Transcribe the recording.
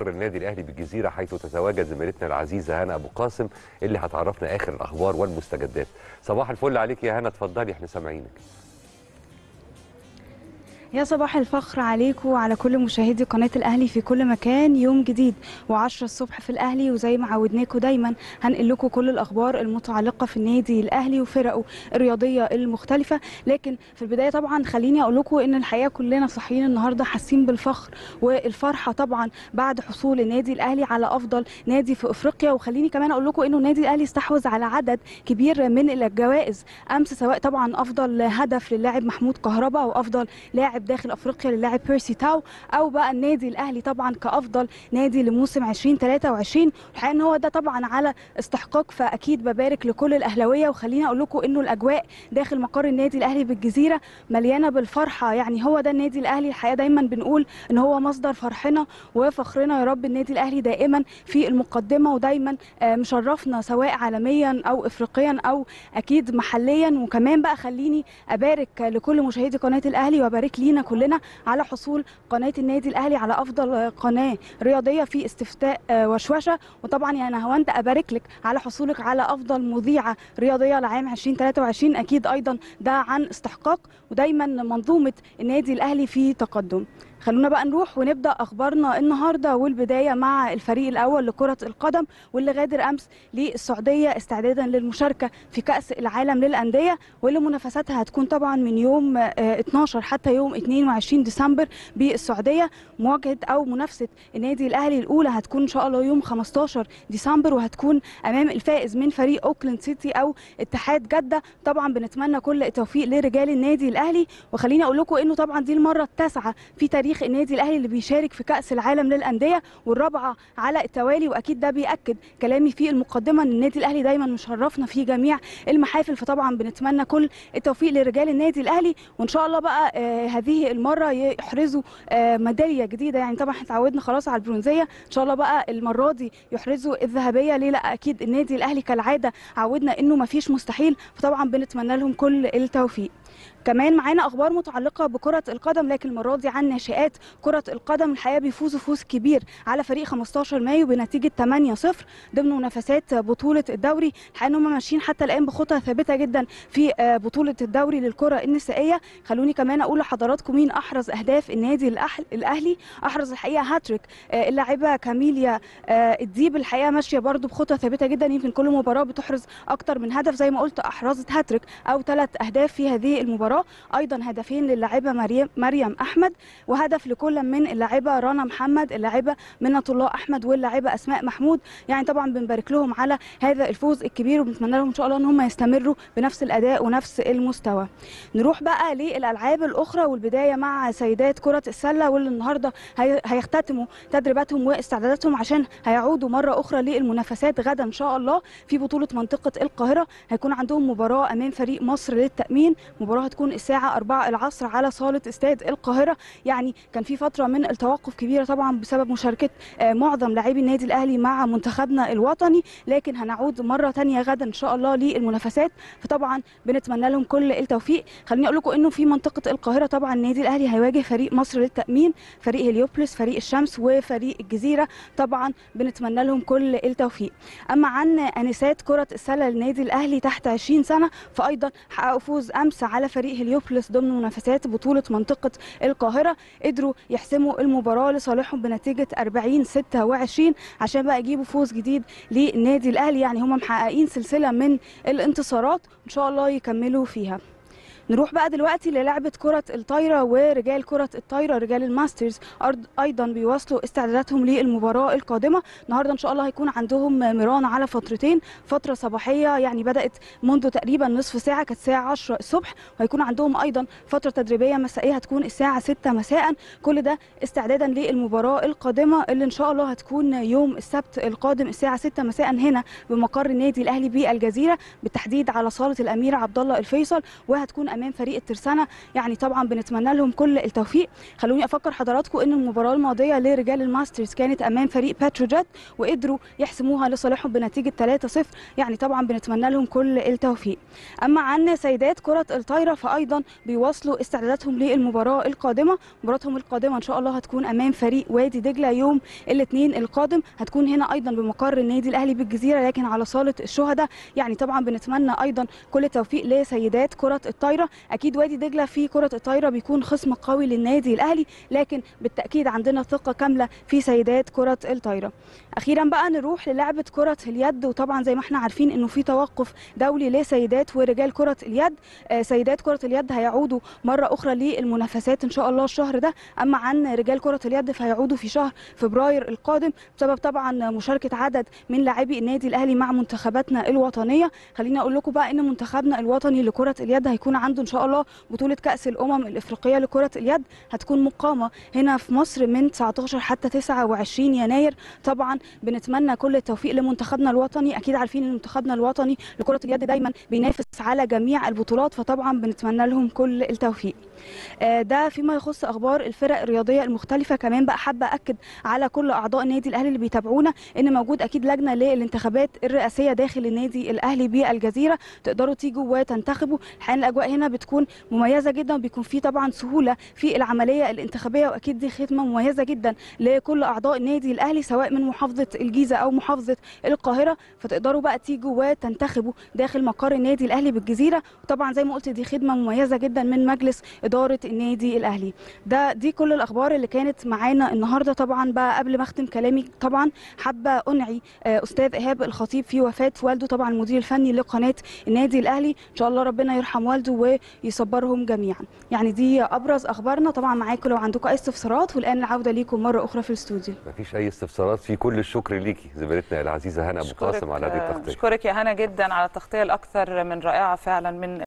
مقر النادي الاهلي بالجزيره حيث تتواجد زميلتنا العزيزه هنا ابو قاسم اللي هتعرفنا اخر الاخبار والمستجدات صباح الفل عليك يا هنا اتفضلي احنا سامعينك يا صباح الفخر عليكم وعلى كل مشاهدي قناة الأهلي في كل مكان يوم جديد و10 الصبح في الأهلي وزي ما عودناكم دايما هنقل لكم كل الأخبار المتعلقة في النادي الأهلي وفرقه الرياضية المختلفة لكن في البداية طبعا خليني أقول لكم إن الحقيقة كلنا صاحيين النهاردة حاسين بالفخر والفرحة طبعا بعد حصول النادي الأهلي على أفضل نادي في أفريقيا وخليني كمان أقول لكم إنه النادي الأهلي استحوذ على عدد كبير من الجوائز أمس سواء طبعا أفضل هدف للاعب محمود كهربا وأفضل لاعب داخل افريقيا للاعب بيرسي تاو او بقى النادي الاهلي طبعا كافضل نادي لموسم 2023 الحقيقه ان هو ده طبعا على استحقاق فاكيد ببارك لكل الاهلاويه وخليني اقول لكم انه الاجواء داخل مقر النادي الاهلي بالجزيره مليانه بالفرحه يعني هو ده النادي الاهلي الحقيقه دايما بنقول ان هو مصدر فرحنا وفخرنا يا رب النادي الاهلي دائما في المقدمه ودايما مشرفنا سواء عالميا او افريقيا او اكيد محليا وكمان بقى خليني ابارك لكل مشاهدي قناه الاهلي وابارك لينا كلنا على حصول قناه النادي الاهلي على افضل قناه رياضيه في استفتاء وشوشه وطبعا يعني هوند ابارك لك على حصولك على افضل مذيعه رياضيه لعام 2023 اكيد ايضا ده عن استحقاق ودايما منظومه النادي الاهلي في تقدم خلونا بقى نروح ونبدا اخبارنا النهارده والبدايه مع الفريق الاول لكره القدم واللي غادر امس للسعوديه استعدادا للمشاركه في كاس العالم للانديه واللي منافساتها هتكون طبعا من يوم 12 حتى يوم 22 ديسمبر بالسعوديه مواجهه او منافسه النادي الاهلي الاولى هتكون ان شاء الله يوم 15 ديسمبر وهتكون امام الفائز من فريق اوكلاند سيتي او اتحاد جده طبعا بنتمنى كل التوفيق لرجال النادي الاهلي وخليني اقول لكم انه طبعا دي المره التاسعه في تاريخ تاريخ النادي الاهلي اللي بيشارك في كاس العالم للانديه والرابعه على التوالي واكيد ده بياكد كلامي في المقدمه ان النادي الاهلي دايما مشرفنا في جميع المحافل فطبعا بنتمنى كل التوفيق لرجال النادي الاهلي وان شاء الله بقى آه هذه المره يحرزوا آه ميداليه جديده يعني طبعا احنا اتعودنا خلاص على البرونزيه ان شاء الله بقى المره دي يحرزوا الذهبيه ليه لا اكيد النادي الاهلي كالعاده عودنا انه ما فيش مستحيل فطبعا بنتمنى لهم كل التوفيق كمان معانا اخبار متعلقه بكره القدم لكن المره دي عن ناشئات كره القدم الحقيقه بيفوزوا فوز كبير على فريق 15 مايو بنتيجه 8-0 ضمن منافسات بطوله الدوري الحقيقه ان هم ماشيين حتى الان بخطى ثابته جدا في بطوله الدوري للكره النسائيه خلوني كمان اقول لحضراتكم مين احرز اهداف النادي الاهلي احرز الحقيقه هاتريك اللاعبه كاميليا الديب الحقيقه ماشيه برده بخطى ثابته جدا يمكن كل مباراه بتحرز اكتر من هدف زي ما قلت احرزت هاتريك او ثلاث اهداف في هذه المباراه ايضا هدفين للاعبه مريم مريم احمد وهدف لكل من اللاعبه رنا محمد اللاعبه منة الله احمد واللاعبه اسماء محمود يعني طبعا بنبارك لهم على هذا الفوز الكبير وبنتمنى لهم ان شاء الله ان هم يستمروا بنفس الاداء ونفس المستوى نروح بقى للالعاب الاخرى والبدايه مع سيدات كره السله واللي النهارده هيختتموا تدريباتهم واستعداداتهم عشان هيعودوا مره اخرى للمنافسات غدا ان شاء الله في بطوله منطقه القاهره هيكون عندهم مباراه امام فريق مصر للتامين مباراه هتكون الساعه 4 العصر على صاله استاد القاهره يعني كان في فتره من التوقف كبيره طبعا بسبب مشاركه معظم لاعبي النادي الاهلي مع منتخبنا الوطني لكن هنعود مره ثانيه غدا ان شاء الله للمنافسات فطبعا بنتمنى لهم كل التوفيق خليني اقول لكم انه في منطقه القاهره طبعا النادي الاهلي هيواجه فريق مصر للتامين فريق هليوبلس فريق الشمس وفريق الجزيره طبعا بنتمنى لهم كل التوفيق اما عن انسات كره السله للنادي الاهلي تحت 20 سنه فايضا حققوا فوز امس على فريق هليوبلس ضمن منافسات بطوله منطقه القاهره قدروا يحسموا المباراه لصالحهم بنتيجه 40 26 عشان بقى يجيبوا فوز جديد للنادي الاهلي يعني هم محققين سلسله من الانتصارات ان شاء الله يكملوا فيها نروح بقى دلوقتي للعبة كرة الطايرة ورجال كرة الطايرة رجال الماسترز أيضا بيواصلوا استعداداتهم للمباراة القادمة النهاردة إن شاء الله هيكون عندهم مران على فترتين فترة صباحية يعني بدأت منذ تقريبا نصف ساعة كانت الساعة 10 الصبح وهيكون عندهم أيضا فترة تدريبية مسائية هتكون الساعة 6 مساء كل ده استعدادا للمباراة القادمة اللي إن شاء الله هتكون يوم السبت القادم الساعة 6 مساء هنا بمقر النادي الأهلي بالجزيرة بالتحديد على صالة الأمير عبد الله الفيصل وهتكون امام فريق الترسانه يعني طبعا بنتمنى لهم كل التوفيق خلوني افكر حضراتكم ان المباراه الماضيه لرجال الماسترز كانت امام فريق باتروجيت وقدروا يحسموها لصالحهم بنتيجه 3-0 يعني طبعا بنتمنى لهم كل التوفيق اما عن سيدات كره الطايره فايضا بيواصلوا استعداداتهم للمباراه القادمه مباراتهم القادمه ان شاء الله هتكون امام فريق وادي دجله يوم الاثنين القادم هتكون هنا ايضا بمقر النادي الاهلي بالجزيره لكن على صاله الشهداء يعني طبعا بنتمنى ايضا كل التوفيق لسيدات كره الطايره اكيد وادي دجله في كره الطايره بيكون خصم قوي للنادي الاهلي لكن بالتاكيد عندنا ثقه كامله في سيدات كره الطايره اخيرا بقى نروح للعبه كره اليد وطبعا زي ما احنا عارفين انه في توقف دولي لسيدات ورجال كره اليد آه، سيدات كره اليد هيعودوا مره اخرى للمنافسات ان شاء الله الشهر ده اما عن رجال كره اليد فهيعودوا في شهر فبراير القادم بسبب طبعا مشاركه عدد من لاعبي النادي الاهلي مع منتخباتنا الوطنيه خليني اقول لكم بقى ان منتخبنا الوطني لكره اليد هيكون عنده ان شاء الله بطوله كاس الامم الافريقيه لكره اليد هتكون مقامه هنا في مصر من 19 حتى 29 يناير طبعا بنتمنى كل التوفيق لمنتخبنا الوطني اكيد عارفين ان منتخبنا الوطني لكره اليد دايما بينافس على جميع البطولات فطبعا بنتمنى لهم كل التوفيق آه، ده فيما يخص اخبار الفرق الرياضيه المختلفه كمان بقى حابه اكد على كل اعضاء النادي الاهلي اللي بيتابعونا ان موجود اكيد لجنه للانتخابات الرئاسيه داخل النادي الاهلي بالجزيره تقدروا تيجوا وتنتخبوا الحقيقه الاجواء هنا بتكون مميزه جدا وبيكون في طبعا سهوله في العمليه الانتخابيه واكيد دي خدمه مميزه جدا لكل اعضاء النادي الاهلي سواء من محافظه الجيزه او محافظه القاهره فتقدروا بقى تيجوا وتنتخبوا داخل مقر النادي الاهلي بالجزيره وطبعا زي ما قلت دي خدمه مميزه جدا من مجلس اداره النادي الاهلي ده دي كل الاخبار اللي كانت معانا النهارده طبعا بقى قبل ما اختم كلامي طبعا حابه انعي آه، استاذ ايهاب الخطيب في وفاه والده طبعا المدير الفني لقناه النادي الاهلي ان شاء الله ربنا يرحم والده ويصبرهم جميعا يعني دي ابرز اخبارنا طبعا معاكم لو عندكم اي استفسارات والان العوده ليكم مره اخرى في الاستوديو مفيش اي استفسارات في كل الشكر ليكي زميلتنا العزيزه هنا ابو أشكرك- قاسم على هذه التغطيه أشكرك يا هنا جدا على التغطية الأكثر من رائعة فعلا من